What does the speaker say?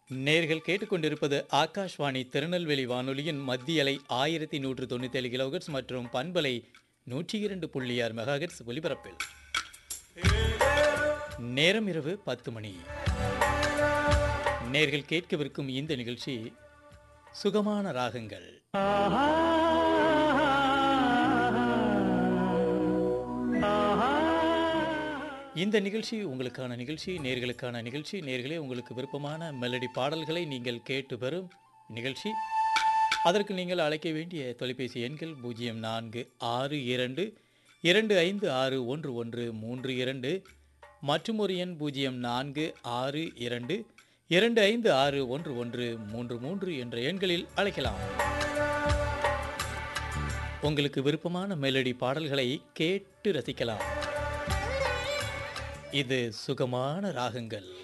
நேர்கள் கேட்டுக்கொண்டிருப்பது ஆகாஷ்வாணி திருநெல்வேலி வானொலியின் மத்திய அலை ஆயிரத்தி நூற்று தொண்ணூத்தி ஏழு கிலோகட்ஸ் மற்றும் பண்பலை நூற்றி இரண்டு புள்ளி ஆறு மெகாஹெட்ஸ் ஒலிபரப்பில் நேரம் இரவு பத்து மணி நேர்கள் கேட்கவிருக்கும் இந்த நிகழ்ச்சி சுகமான ராகங்கள் இந்த நிகழ்ச்சி உங்களுக்கான நிகழ்ச்சி நேர்களுக்கான நிகழ்ச்சி நேர்களே உங்களுக்கு விருப்பமான மெலடி பாடல்களை நீங்கள் கேட்டு பெறும் நிகழ்ச்சி அதற்கு நீங்கள் அழைக்க வேண்டிய தொலைபேசி எண்கள் பூஜ்ஜியம் நான்கு ஆறு இரண்டு இரண்டு ஐந்து ஆறு ஒன்று ஒன்று மூன்று இரண்டு மற்றும் ஒரு எண் பூஜ்ஜியம் நான்கு ஆறு இரண்டு இரண்டு ஐந்து ஆறு ஒன்று ஒன்று மூன்று மூன்று என்ற எண்களில் அழைக்கலாம் உங்களுக்கு விருப்பமான மெலடி பாடல்களை கேட்டு ரசிக்கலாம் இது சுகமான ராகங்கள்